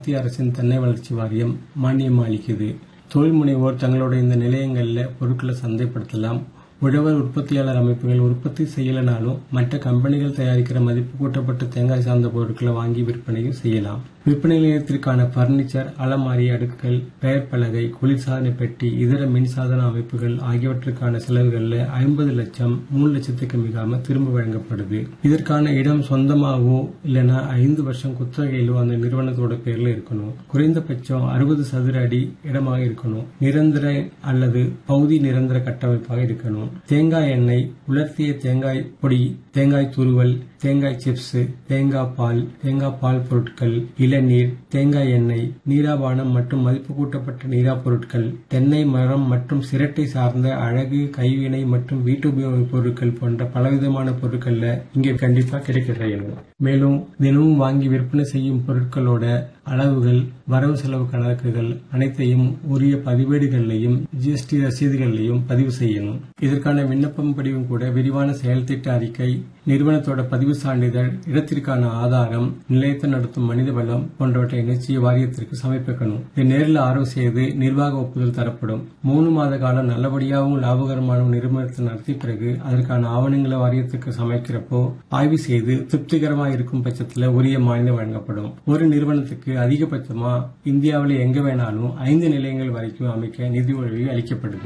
மத்திய அரசின் தென்னை வளர்ச்சி வாரியம் மானியம் அளிக்குது தொழில் முனைவோர் தங்களோட இந்த நிலையங்கள்ல பொருட்களை சந்தைப்படுத்தலாம் உழவர் உற்பத்தியாளர் அமைப்புகள் உற்பத்தி செய்யலனாலும் மற்ற கம்பெனிகள் தயாரிக்கிற மதிப்பு கூட்டப்பட்ட தேங்காய் சார்ந்த பொருட்களை வாங்கி விற்பனையும் செய்யலாம் விற்பனை நிலையத்திற்கான பர்னிச்சர் அலமாரி அடுக்குகள் பெயர் பலகை குளிர்சாதன பெட்டி இதர மின்சாதன அமைப்புகள் ஆகியவற்றுக்கான செலவுகள்ல ஐம்பது லட்சம் மூணு லட்சத்துக்கு மிகாம திரும்ப வழங்கப்படுது இதற்கான இடம் சொந்தமாகவோ இல்லைன்னா ஐந்து வருஷம் குத்தகையிலோ அந்த நிறுவனத்தோட பேர்ல இருக்கணும் குறைந்தபட்சம் அறுபது சதுர அடி இடமாக இருக்கணும் நிரந்தர அல்லது பகுதி நிரந்தர கட்டமைப்பாக இருக்கணும் தேங்காய் எண்ணெய் உலர்த்திய தேங்காய் பொடி தேங்காய் துருவல் தேங்காய் சிப்ஸ் தேங்காய் பால் தேங்காய் பால் பொருட்கள் இளநீர் தேங்காய் எண்ணெய் நீராபானம் மற்றும் மதிப்பு கூட்டப்பட்ட நீரா பொருட்கள் தென்னை மரம் மற்றும் சிரட்டை சார்ந்த அழகு கைவினை மற்றும் வீட்டு உபயோக பொருட்கள் போன்ற பலவிதமான பொருட்கள்ல இங்கே கண்டிப்பா கிடைக்க செய்யணும் மேலும் தினமும் வாங்கி விற்பனை செய்யும் பொருட்களோட அளவுகள் வரவு செலவு கணக்குகள் அனைத்தையும் உரிய பதிவேடுகள்லையும் ஜிஎஸ்டி ரசீதுகள்லையும் பதிவு செய்யணும் இதற்கான விண்ணப்பம் படிவும் கூட விரிவான செயல் திட்ட அறிக்கை நிறுவனத்தோட பதிவு சான்றிதழ் இடத்திற்கான ஆதாரம் நிலையத்தை நடத்தும் மனித வளம் போன்றவற்றை இணைச்சி வாரியத்திற்கு சமர்ப்பிக்கணும் இது நேரில் ஆய்வு செய்து நிர்வாக ஒப்புதல் தரப்படும் மூணு மாத காலம் நல்லபடியாகவும் லாபகரமாகவும் நிறுவனத்தை நடத்திய பிறகு அதற்கான ஆவணங்களை வாரியத்துக்கு சமைக்கிறப்போ ஆய்வு செய்து திருப்திகரமாக இருக்கும் பட்சத்தில் உரிய மானியம் வழங்கப்படும் ஒரு நிறுவனத்துக்கு அதிகபட்சமா இந்தியாவில் எங்க வேணாலும் ஐந்து நிலையங்கள் வரைக்கும் அமைக்க நிதி உதவி அளிக்கப்படுது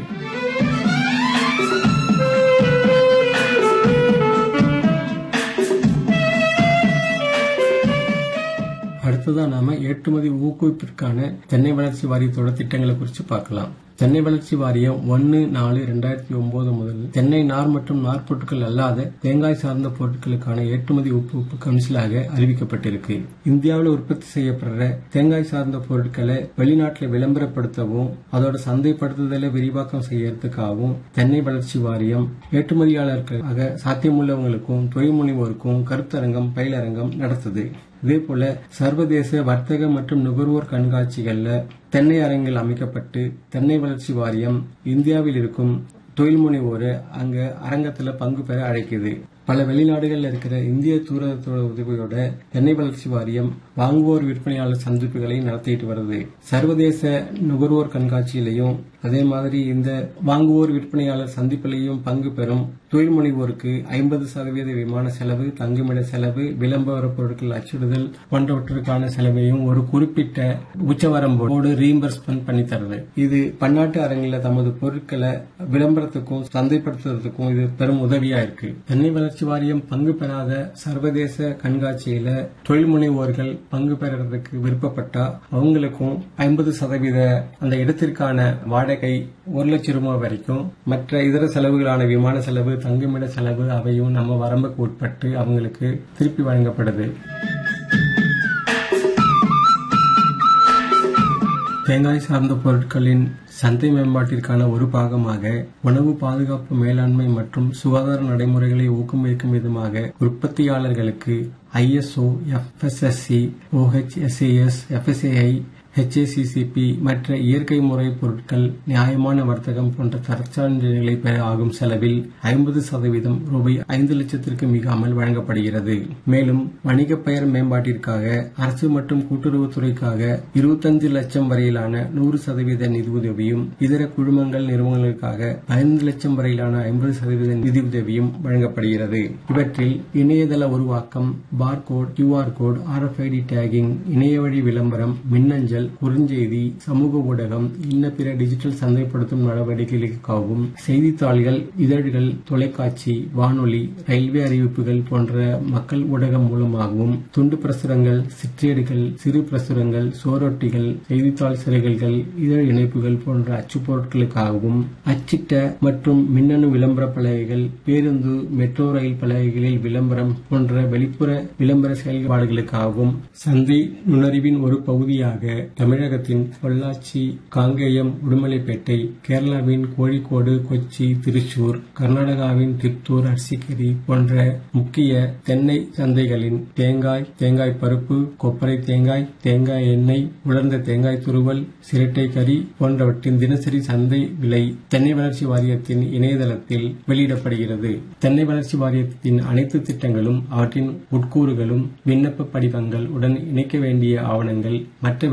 அடுத்ததான் நாம ஏற்றுமதி ஊக்குவிப்பிற்கான தென்னை வளர்ச்சி வாரியத்தோட திட்டங்களை குறித்து பார்க்கலாம் தென்னை வளர்ச்சி வாரியம் ஒன்னு நாலு ரெண்டாயிரத்தி ஒன்பது முதல் தென்னை நார் மற்றும் நார் பொருட்கள் அல்லாத தேங்காய் சார்ந்த பொருட்களுக்கான ஏற்றுமதி ஒப்புவிப்பு கவுன்சிலாக அறிவிக்கப்பட்டிருக்கு இந்தியாவில் உற்பத்தி செய்யப்படுற தேங்காய் சார்ந்த பொருட்களை வெளிநாட்டில் விளம்பரப்படுத்தவும் அதோட சந்தைப்படுத்துதலை விரிவாக்கம் செய்யறதுக்காகவும் தென்னை வளர்ச்சி வாரியம் ஏற்றுமதியாளர்களுக்காக சாத்தியமுள்ளவங்களுக்கும் தொழில் முனைவோருக்கும் கருத்தரங்கம் பயிலரங்கம் நடத்துது இதேபோல சர்வதேச வர்த்தக மற்றும் நுகர்வோர் கண்காட்சிகள்ல தென்னை அரங்கில் அமைக்கப்பட்டு தென்னை வளர்ச்சி வாரியம் இந்தியாவில் இருக்கும் தொழில் முனைவோரை அங்க அரங்கத்துல பங்கு பெற அழைக்குது பல வெளிநாடுகளில் இருக்கிற இந்திய தூரத்தோட உதவியோட தென்னை வளர்ச்சி வாரியம் வாங்குவோர் விற்பனையாளர் சந்திப்புகளை நடத்திட்டு வருது சர்வதேச நுகர்வோர் கண்காட்சியிலையும் அதே மாதிரி இந்த வாங்குவோர் விற்பனையாளர் சந்திப்பிலையும் பங்கு பெறும் தொழில் முனைவோருக்கு ஐம்பது சதவீத விமான செலவு தங்குமிட செலவு விளம்பர பொருட்கள் அச்சிடுதல் போன்றவற்றுக்கான செலவையும் ஒரு குறிப்பிட்ட உச்சவரம்போடு ரீம்பர்ஸ்மெண்ட் பண்ணி தருது இது பன்னாட்டு அரங்கில் தமது பொருட்களை விளம்பரத்துக்கும் சந்தைப்படுத்துறதுக்கும் இது பெரும் உதவியா இருக்கு தென்னை வளர்ச்சி வாரியம் பங்கு பெறாத சர்வதேச கண்காட்சியில தொழில் முனைவோர்கள் பங்கு பெறறதுக்கு விருப்பப்பட்டா அவங்களுக்கும் ஐம்பது சதவீத அந்த இடத்திற்கான வாடகை ஒரு லட்சம் ரூபாய் வரைக்கும் மற்ற இதர செலவுகளான விமான செலவு தங்குமிட செலவு அவையும் நம்ம வரம்புக்கு உட்பட்டு அவங்களுக்கு திருப்பி வழங்கப்படுது தேங்காய் சார்ந்த பொருட்களின் சந்தை மேம்பாட்டிற்கான ஒரு பாகமாக உணவு பாதுகாப்பு மேலாண்மை மற்றும் சுகாதார நடைமுறைகளை ஊக்குவிக்கும் விதமாக உற்பத்தியாளர்களுக்கு ISO FSSC OHSAS FSSAI HACCP மற்ற இயற்கை முறை பொருட்கள் நியாயமான வர்த்தகம் போன்ற தரச்சான்றிதழ்களை பெற ஆகும் செலவில் ஐம்பது சதவீதம் ரூபாய் ஐந்து லட்சத்திற்கு மிகாமல் வழங்கப்படுகிறது மேலும் வணிக பெயர் மேம்பாட்டிற்காக அரசு மற்றும் கூட்டுறவுத்துறைக்காக இருபத்தஞ்சு லட்சம் வரையிலான நூறு சதவீத நிதியுதவியும் இதர குழுமங்கள் நிறுவனங்களுக்காக பதினைந்து லட்சம் வரையிலான ஐம்பது சதவீத நிதியுதவியும் வழங்கப்படுகிறது இவற்றில் இணையதள உருவாக்கம் barcode QR code RFID tagging இணைய வழி விளம்பரம் மின்னஞ்சல் குறுஞ்செய்தி சமூக ஊடகம் இன்ன பிற டிஜிட்டல் சந்தைப்படுத்தும் நடவடிக்கைகளுக்காகவும் செய்தித்தாள்கள் இதழ்கள் தொலைக்காட்சி வானொலி ரயில்வே அறிவிப்புகள் போன்ற மக்கள் ஊடகம் மூலமாகவும் துண்டு பிரசுரங்கள் சிற்றேடுகள் சிறு பிரசுரங்கள் சோரொட்டிகள் செய்தித்தாள் சிறைகள் இதழ் இணைப்புகள் போன்ற அச்சுப் பொருட்களுக்காகவும் அச்சிட்ட மற்றும் மின்னணு விளம்பர பலகைகள் பேருந்து மெட்ரோ ரயில் பலகைகளில் விளம்பரம் போன்ற வெளிப்புற விளம்பர செயல்பாடுகளுக்காகவும் சந்தை நுண்ணறிவின் ஒரு பகுதியாக தமிழகத்தின் பொள்ளாச்சி காங்கேயம் உடுமலைப்பேட்டை கேரளாவின் கோழிக்கோடு கொச்சி திருச்சூர் கர்நாடகாவின் திருத்தூர் அர்சிக்கரி போன்ற முக்கிய தென்னை சந்தைகளின் தேங்காய் தேங்காய் பருப்பு கொப்பரை தேங்காய் தேங்காய் எண்ணெய் உலர்ந்த தேங்காய் துருவல் சிரட்டை கறி போன்றவற்றின் தினசரி சந்தை விலை தென்னை வளர்ச்சி வாரியத்தின் இணையதளத்தில் வெளியிடப்படுகிறது தென்னை வளர்ச்சி வாரியத்தின் அனைத்து திட்டங்களும் அவற்றின் உட்கூறுகளும் விண்ணப்ப படிவங்கள் உடன் இணைக்க வேண்டிய ஆவணங்கள் மற்ற